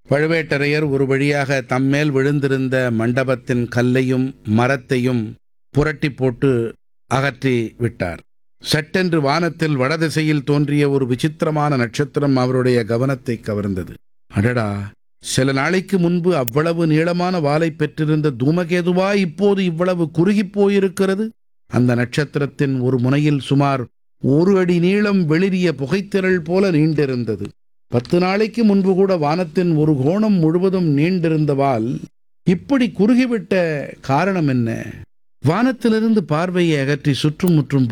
பழுவேட்டரையர் ஒரு வழியாக தம்மேல் விழுந்திருந்த மண்டபத்தின் கல்லையும் மரத்தையும் புரட்டி போட்டு அகற்றி விட்டார் சட்டென்று வானத்தில் வடதிசையில் தோன்றிய ஒரு விசித்திரமான நட்சத்திரம் அவருடைய கவனத்தை கவர்ந்தது அடடா சில நாளைக்கு முன்பு அவ்வளவு நீளமான வாலை பெற்றிருந்த தூமகேதுவா இப்போது இவ்வளவு குறுகிப் போயிருக்கிறது அந்த நட்சத்திரத்தின் ஒரு முனையில் சுமார் ஒரு அடி நீளம் வெளிரிய புகைத்திரள் போல நீண்டிருந்தது பத்து நாளைக்கு முன்பு கூட வானத்தின் ஒரு கோணம் முழுவதும் நீண்டிருந்த வால் இப்படி குறுகிவிட்ட காரணம் என்ன வானத்திலிருந்து பார்வையை அகற்றி சுற்றும் முற்றும்